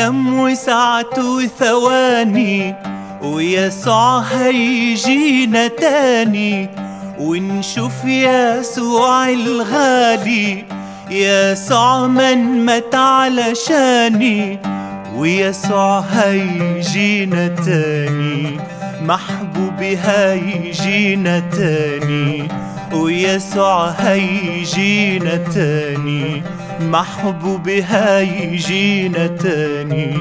أيام وساعات وثواني ويسوع هيجينا تاني ونشوف يسوع الغالي يسوع من مات علشاني ويسوع هيجينا تاني محبوبي هيجينا تاني ويسوع هيجينا تاني محبوبي هيجينا تاني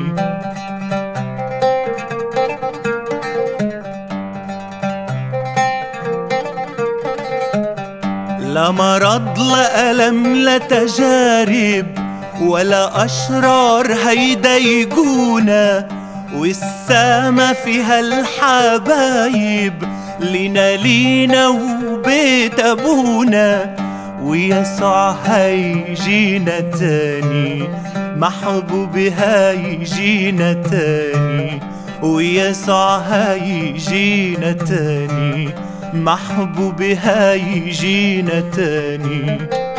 لا مرض لا ألم لا تجارب ولا أشرار هيضايقونا والسما فيها الحبايب لينا لينا وبيت أبونا ويسوع هيجينا تاني محبوبي هيجينا تاني ويسوع هيجينا تاني محبوبي هيجينا تاني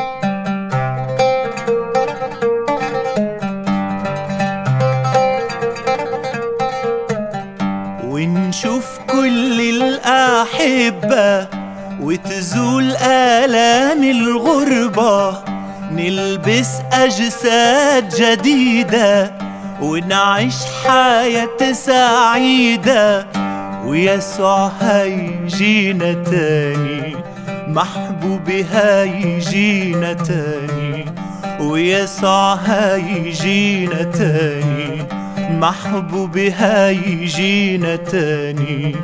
ونشوف كل الأحبة وتزول آلام الغربة نلبس أجساد جديدة ونعيش حياة سعيدة ويسوع هيجينا تاني محبوبي هيجينا تاني ويسوع هيجينا تاني محبوبي هيجينا تاني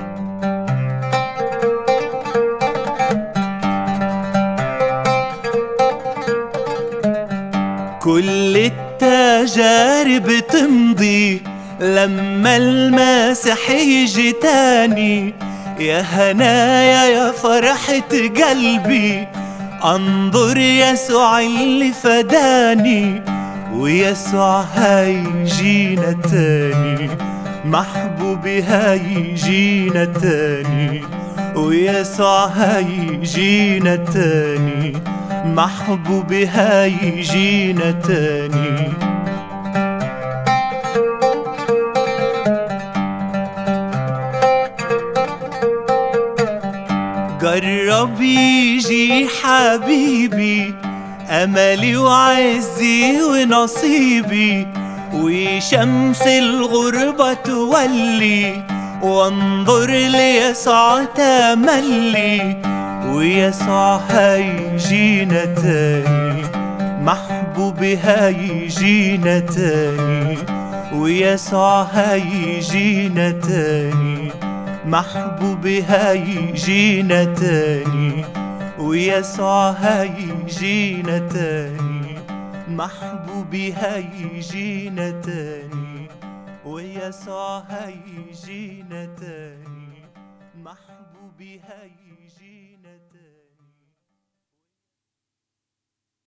كل التجارب تمضي لما المسيح يجي تاني يا هنايا يا فرحة قلبي انظر يسوع اللي فداني ويسوع هيجينا تاني محبوبي هيجينا تاني ويسوع هيجينا تاني محبوبي هيجينا تاني جرب يجي حبيبي أملي وعزي ونصيبي وشمس الغربة تولي وانظر ليسوع تملي ويسوع هيجينا تاني محبوبي هيجينا تاني ويسوع هيجينا تاني محبوبي هيجينا تاني ويسوع هيجينا تاني محبوبي هيجينا تاني ويسوع هيجينا تاني محبوبي هيجينا